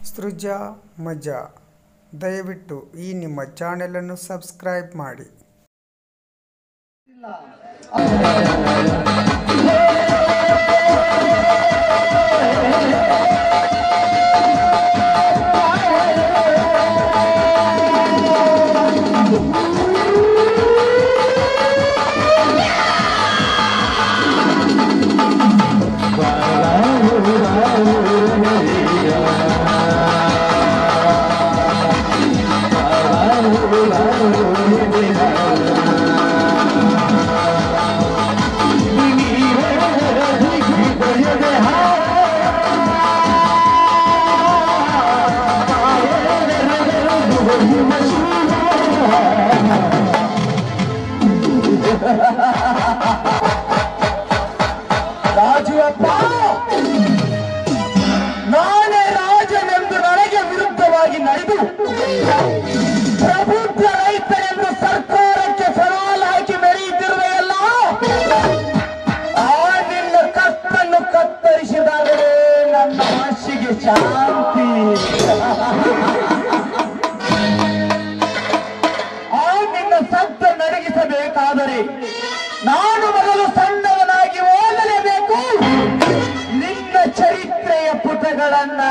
ಸೃಜಾ ಮಜಾ ದಯವಿಟ್ಟು ಈ ನಿಮ್ಮ ಚಾನೆಲನ್ನು ಸಬ್ಸ್ಕ್ರೈಬ್ ಮಾಡಿ ರಾಜುವಪ್ಪ ನಾನೇ ರಾಜನೆಂದು ನನಗೆ ವಿರುದ್ಧವಾಗಿ ನಡೆದು ಪ್ರಬುದ್ಧ ರೈತರೆಂದು ಸರ್ಕಾರಕ್ಕೆ ಸವಾಲು ಹಾಕಿ ಮೆರೆಯುತ್ತಿರುವೆಯಲ್ಲ ಆ ನಿನ್ನ ಕತ್ತನ್ನು ಕತ್ತರಿಸಿದಾಗಲೇ ನನ್ನ ಮನಸ್ಸಿಗೆ ಶಾಂತಿ ಆ ನಿನ್ನ ಸತ್ತ ನಡಗಿಸಬೇಕಾದರೆ ನಾನು ಮೊದಲು ಸಣ್ಣವನಾಗಿ ಓದಲೇಬೇಕು ನಿನ್ನ ಚರಿತ್ರೆಯ ಪುಟಗಳನ್ನ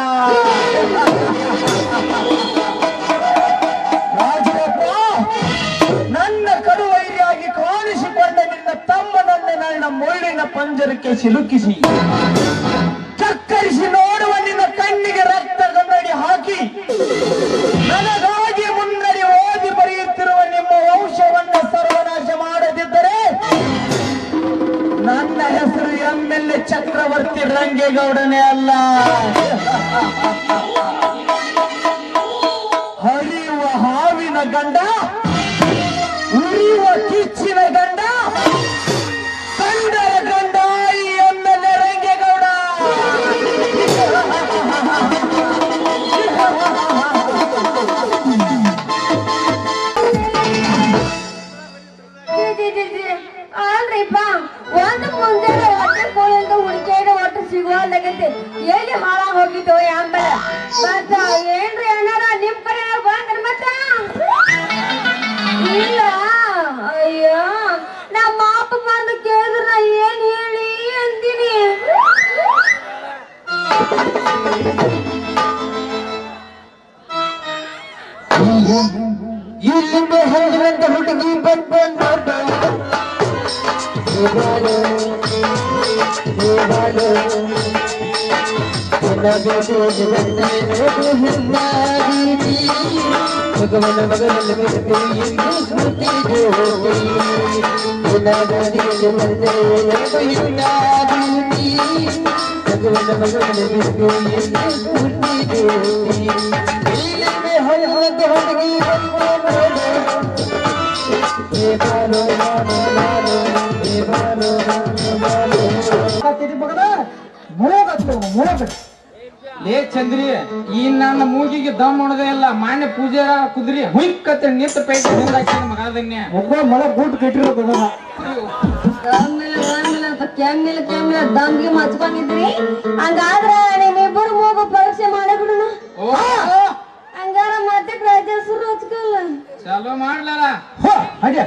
ರಾಜಪ್ಪ ನನ್ನ ಕಡುವೈರಿಯಾಗಿ ಕಾಣಿಸಿಕೊಂಡ ನಿನ್ನ ತಮ್ಮನನ್ನೇ ನನ್ನ ಮುಳ್ಳಿನ ಪಂಜರಕ್ಕೆ ಸಿಲುಕಿಸಿ ಚಕ್ಕರಿಸಿ ನೋಡುವ ನಿನ್ನ ಕಣ್ಣಿಗೆ ರಕ್ತ ಕನ್ನಡಿ ಹಾಕಿ ನನಗಾಗಿ ಮುನ್ನಡೆ ಓದಿ ಬರೆಯುತ್ತಿರುವ ನಿಮ್ಮ ವಂಶವನ್ನ ಸರ್ವನಾಶ ಮಾಡದಿದ್ದರೆ ನನ್ನ ಹೆಸರು ಎಂ ಎಲ್ ಎ ಚಕ್ರವರ್ತಿ ರಂಗೇಗೌಡನೇ ಅಲ್ಲ ಹರಿಯುವ ಹಾವಿನ ಗಂಡ ಉರಿಯುವ ಕಿಚ್ಚಿನ ಗಂಡ ಕಂಡರ ಗಂಡ ಈ ಎಂ ಎಲ್ ಎ ರಂಗೇಗೌಡ ಅಲ್ರಿಪ್ಪ ಒಂದು ಮುಂಜಾನೆ ಹೊಟ್ಟೆ ಕೋಳಿಂದ ಹುಡುಕಿಯಾಗ ಒಟ್ಟು ಸಿಗುವಲ್ದಾಗೈತಿ ಎಲ್ಲಿ ಹಾಳಾಗ್ ಹೋಗಿದ್ದು ಆಮೇಲೆ ಮತ್ತ ಏನ್ರಿ ಅಣ್ಣಾರ ನಿಮ್ ಕಡೆ ಬಂದ್ರಿ ಮತ್ತ ಇಲ್ಲ ಅಯ್ಯೋ ನಮ್ಮ ಅಪ್ಪ ಬಂದು ಕೇಳಿದ್ರ ನಾ ಏನ್ ಹೇಳಿ ಅಂತೀನಿ ಇಲ್ಲಿಂದ ಹೋಗಿರಂತ ಹುಡುಗಿ ಬಂದ ಭಗವನ ಮಗನಲ್ಲಿ ಭಗವನ ಮಗನಲ್ಲಿ ಹೊರಗೆ ಹುಡುಗಿ ಲೇ ಚಂದ್ರಿ ಈ ನನ್ನ ಮೂಗಿಗೆ ದಮ್ ಹೊಣದೇ ಇಲ್ಲ ಮಾನ್ಯ ಪೂಜೆ ಕುದ್ರಿ ಹುಯ್ಕತ್ತೆ ನಿಂತ ಪೇಟ ಹಿಂದ ಹಾಕಿನ ಮಗದನ್ನೇ ಒಬ್ಬ ಮಳ ಬೂಟ್ ಕಟ್ಟಿರೋದು ಆಮೇಲೆ ಆಮೇಲೆ ಅಂತ ಕೆಮ್ಮಿಲ್ಲ ಕೆಮ್ಮಿಲ್ಲ ದಮ್ಗೆ ಮಚ್ಕೊಂಡಿದ್ರಿ ಹಂಗಾದ್ರ ನಿಮ್ಮಿಬ್ಬರು ಮೂಗು ಪರೀಕ್ಷೆ ಮಾಡಬಿಡೋಣ ಓ ಹಂಗಾರ ಮತ್ತೆ ರಾಜೇಶ್ವರ ಹಚ್ಕಲ್ಲ ಚಲೋ ಮಾಡ್ಲಾರ ಹಾಗೆ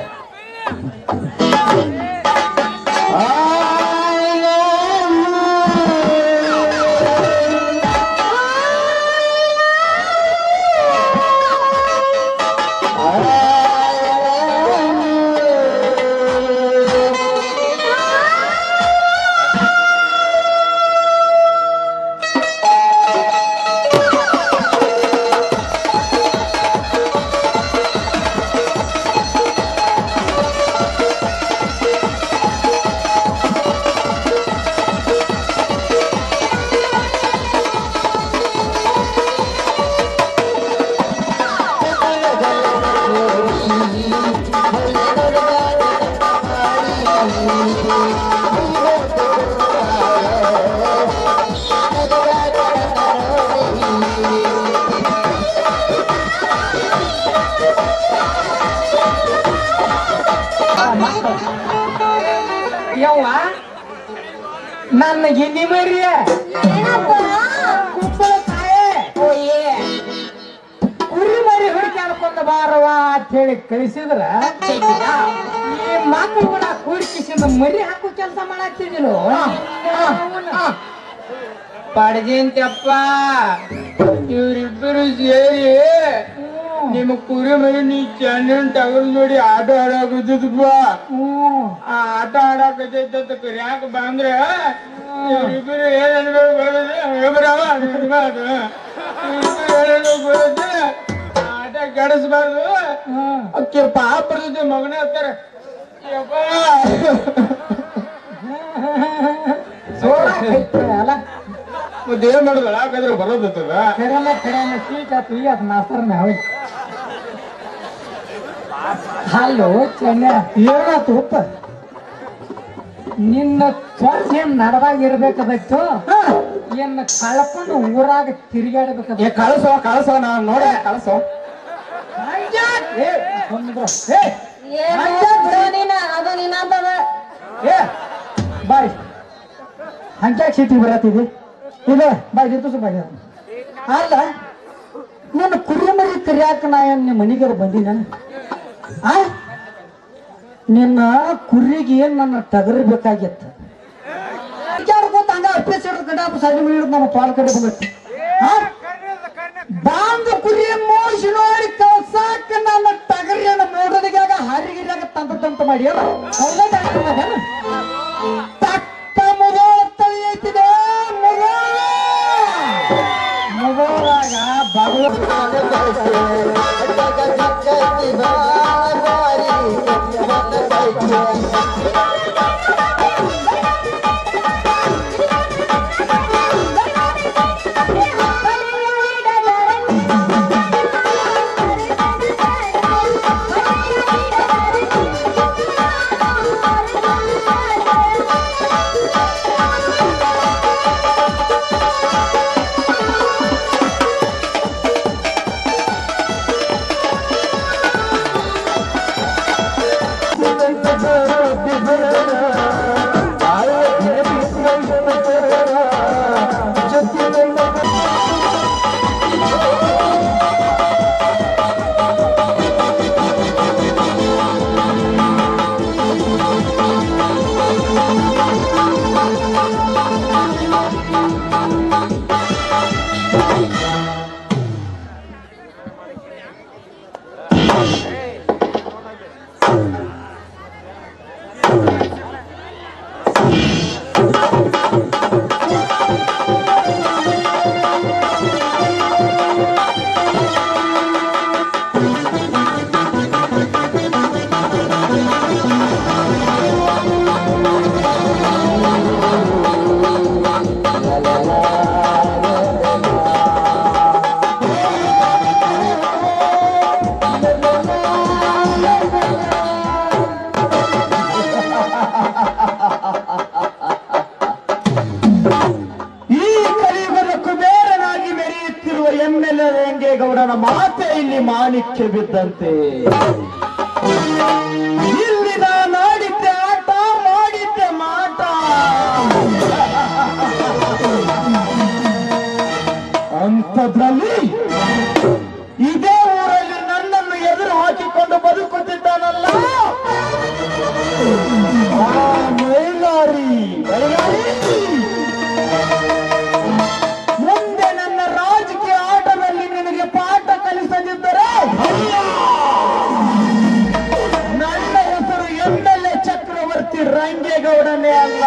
ಯವ್ವ ನನ್ನ ಗಿನ್ನಿ ಮರಿಯ ಏನಪ್ಪ ಕುಂಬಳಕಾಯಿ ಓ ಏ ಬಾರವ ಅಂತ ಹೇಳಿ ಕಳಿಸಿದ್ರ ಈ ಮಕ್ಕಳುಗಳ ಕೂಡಿಕಿಸಿದ ಮರಿ ಹಾಕೋ ಕೆಲಸ ಮಾಡತ್ತಿದಿಲ್ಲ ಪಡೆದಿಂತಪ್ಪ ಇವರಿಬ್ಬರು ಸೇರಿ ನಿಮ್ಮ ಕುರಿ ಮರಿ ನೀ ಚಂದ್ರನ್ ತಗದ್ ನೋಡಿ ಆಟ ಆಡಾಕತ್ತದಪ್ಪ ಆ ಆಟ ಆಡಾಕತ್ತೈತ ಕರಿಯಾಕ ಬಂದ್ರ ಇವರಿಬ್ಬರು ಏನ್ ಅನ್ಬೇಕು ಬರೋದು ಹೇಳ್ಬರವ ಅನ್ಬಾರ್ದು ಇವ್ರಿಬ್ರು ಏನ್ ಅನ್ಬೇಕು ಬರೋದು ಆಟ ಕೆಡಿಸ್ಬಾರ್ದು ಅಕ್ಕಿ ಪಾಪ ಬರ್ತೈತೆ ಮಗನ ಹತ್ತಾರ ಯಪ್ಪ ಅಲ್ಲ ಮತ್ತೆ ಏನ್ ಮಾಡುದು ಯಾಕಂದ್ರೆ ಬರೋದತ್ತದ ಕರೆಲ್ಲ ಕರೆಲ್ಲ ಸೀಟ್ ಆತು ಈ ಆತು ಮಾಸ್ತರ್ ನಾವೇ ಹಲೋ ಚೆನ್ನ ಏನಾತು ಉಪ್ಪ ನಿನ್ನ ತ್ವರ್ಸ ಏನ್ ನಡದಾಗ ಇರ್ಬೇಕದತ್ತು ಏನ್ ಕಳ್ಕೊಂಡು ಊರಾಗ ತಿರುಗಾಡ್ಬೇಕದ ಏ ಕಳಸೋ ಕಳಸೋ ನಾನು ನೋಡಿ ಕಳಸೋ ಏ ಬಂದ್ರು. ಏ ಏನು ಬಿಡು ನೀನ ಅದು ನಿನ್ನಂತದ ಏ ಬಾಯ್ ಹಂಚಾಕ್ ಸಿಟಿ ಬರತ್ತಿದೆ ಇದೆ ಬಾಯ್ ಜಿತ್ತು ಬಾಯ್ ಅಲ್ಲ ನನ್ನ ಕುರಿ ಮರಿ ಕರಿಯಾಕ ನಾ ಏನ್ ನಿಮ್ಮ ಮನಿಗಾರ ಬಂದಿ ನಾನು ಆ ನಿನ್ನ ಕುರಿಗೆ ಏನ್ ನನ್ನ ಟಗರಿ ಬೇಕಾಗಿತ್ತು ವಿಚಾರಕ್ಕೋತ ಹಂಗ ಅಪ್ಪೇಸ್ ಹಿಡಿದು ಗಂಡ ಸರಿ ಹಿಡಿದು ನಮ್ಮ ಪಾಲ ಕಡೆ ಬಂದೈತಿ ಬಾಂಧ ಕುರಿ ಮೋಸಿ ನೋಡಿ ಕಳ್ಸಾಕ ನನ್ನ ಟಗರಿಯನ್ನು ನೋಡೋದಿಗಾಗ ಹರಿಗಿರಾಗ ತಂತ ತಂತ ಮಾಡಿ ಅಲ್ಲ ಹೌದಾ ಡಾಕ್ಟರ್ ಅದೇನು? ತಕ್ಕ ಮುಗೋಳ ತಳಿ ಐತಿದೆ ಮುಗೋಳ ಮುಗೋಳಾಗ ಬಗಲ ಈ ಕಲಿಯುಗದ ಕುಬೇರನಾಗಿ ಮೆರೆಯುತ್ತಿರುವ ಎಮ್ಮೆಲೆ ರಂಗೇಗೌಡನ ಮಾತೆ ಇಲ್ಲಿ ಮಾಣಿಕ್ಯ ಬಿದ್ದಂತೆ ಇಲ್ಲಿ ನಾನು ಆಡಿದ್ದೆ ಆಟ ಮಾಡಿದ್ದೆ ಮಾಟ ಅಂಥದ್ರಲ್ಲಿ ಇದೇ ಊರಲ್ಲಿ ನನ್ನನ್ನು ಎದುರು ಹಾಕಿಕೊಂಡು ಬದುಕುತ್ತಿದ್ದಾನಲ್ಲ ಆ ಮೈಲಾರಿ ಮೈಲಾರಿ ಮುಂದೆ ನನ್ನ ರಾಜಕೀಯ ಆಟದಲ್ಲಿ ನಿನಗೆ ಪಾಠ ಕಲಿಸದಿದ್ದರೆ ನನ್ನ ಹೆಸರು ಎಂ ಎಲ್ ಎ ಚಕ್ರವರ್ತಿ ರಂಗೇಗೌಡನೇ ಅಲ್ಲ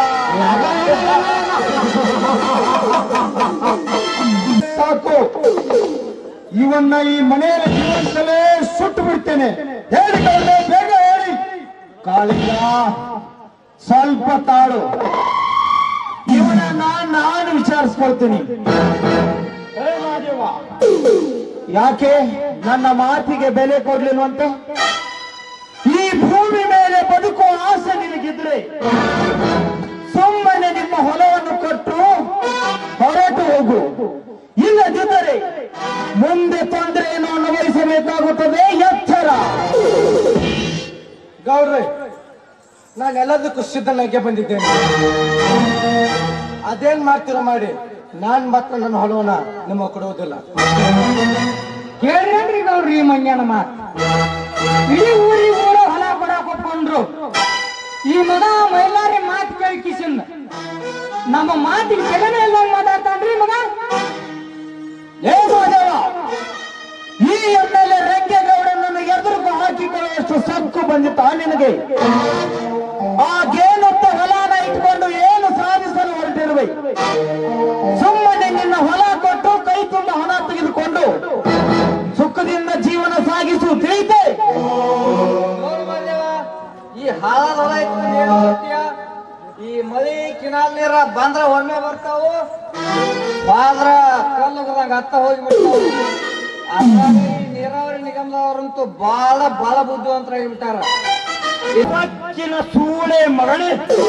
ಸಾಕು ಇವನ್ನ ಈ ಮನೆಯಲ್ಲಿ ಜೀವನದಲ್ಲೇ ಸುಟ್ಟು ಬಿಡ್ತೇನೆ ಹೇಳಿ ಗೌಡ್ರೆ, ಬೇಗ ಹೇಳಿ ಕಾಳಿಂಗ ಸ್ವಲ್ಪ ತಾಳು ಇವನ ನಾನ್ ನಾನು ವಿಚಾರಿಸ್ಕೊಳ್ತೀನಿ ಹೇ ಮಾದೇವ, ಯಾಕೆ ನನ್ನ ಮಾತಿಗೆ ಬೆಲೆ ಕೊಡ್ಲಿಲ್ವಂತೆ ಈ ಭೂಮಿ ಮೇಲೆ ಬದುಕುವ ಆಸೆ ನಿನಗಿದ್ರೆ ಸುಮ್ಮನೆ ನಿಮ್ಮ ಹೊಲವನ್ನು ಕೊಟ್ಟು ಹೊರಟು ಹೋಗು ಇಲ್ಲದಿದ್ದರೆ ಮುಂದೆ ತೊಂದರೆಯನ್ನು ಅನುಭವಿಸಬೇಕಾಗುತ್ತದೆ ಎಚ್ಚರ ಗೌಡ್ರೆ ನಾನು ಎಲ್ಲದಕ್ಕೂ ಸಿದ್ಧನಾಗೆ ಬಂದಿದ್ದೇನೆ ಅದೇನ್ ಮಾಡ್ತೀರೋ ಮಾಡಿ ನಾನ್ ಮಾತ್ರ ನನ್ನ ಹೊಲವನ್ನ ನಿಮ್ಮ ಕೊಡುವುದಿಲ್ಲ ಕೇಳ್ರೇನ್ರಿ ಗೌಡ್ರಿ ಈ ಮಂಗ್ಯನ ಮಾತು ಇಡೀ ಊರಿ ಊರ ಹೊಲ ಕೊಡಾಕ್ ಒಪ್ಕೊಂಡ್ರು ಈ ಮಗ ಮೈಲಾರಿ ಮಾತು ಕೇಳಿ ಕಿಸಿಂದ ನಮ್ಮ ಮಾತಿಗೆ ಜಗನೇ ಇಲ್ದಂಗ್ ಮಾತಾಡ್ತಾನ್ರಿ ಮಗ ಏ ಮಾದೇವ ಈ ಎಮ್ ಎಲ್ ಎ ರಂಗೇಗೌಡನನ್ನು ಎದುರು ಹಾಕಿಕೊಳ್ಳುವಷ್ಟು ಸಕ್ಕು ಬಂದಿತ್ತ ನಿನಗೆ ಆ ಗೇನುತ್ತ ಹೊಲನ ಇಟ್ಕೊಂಡು ಏನು ಸಾಧಿಸಲು ಹೊರಟಿರುವೆ ಸುಮ್ಮನೆ ನಿನ್ನ ಹೊಲ ಕೊಟ್ಟು ಕೈ ತುಂಬ ಹಣ ತೆಗೆದುಕೊಂಡು ಸುಖದಿಂದ ಜೀವನ ಸಾಗಿಸು ತಿಳಿತೆ ಈ ಹಾಳಾದ ಹೊಲ ಇತ್ತು ಏನು ಗೊತ್ತೀಯ? ಈ ಮಳಿ ಕಿನಾಲ್ ನೀರ ಬಂದ್ರ ಒಮ್ಮೆ ಬರ್ತಾವು ಬಾದ್ರ ಕಲ್ಲು ಹೋದಂಗ ಹತ್ತ ಹೋಗಿ ಬಿಡ್ತಾವು ಅದ್ರಾಗ ಈ ನೀರಾವರಿ ನಿಗಮದವರಂತೂ ಬಹಳ ಬಹಳ ಬುದ್ಧಿವಂತರಾಗಿ ಬಿಟ್ಟಾರ ಇವತ್ತಿನ ಸೂಳೆ ಮಗನೇ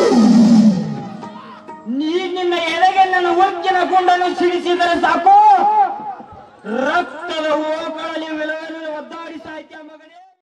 ನೀ ನಿನ್ನ ಎಲೆಗೆ ನನ್ನ ಉಕ್ಕಿನ ಗುಂಡನ್ನು ಸಿಡಿಸಿದರೆ ಸಾಕು ರಕ್ತದ ಓಕಳ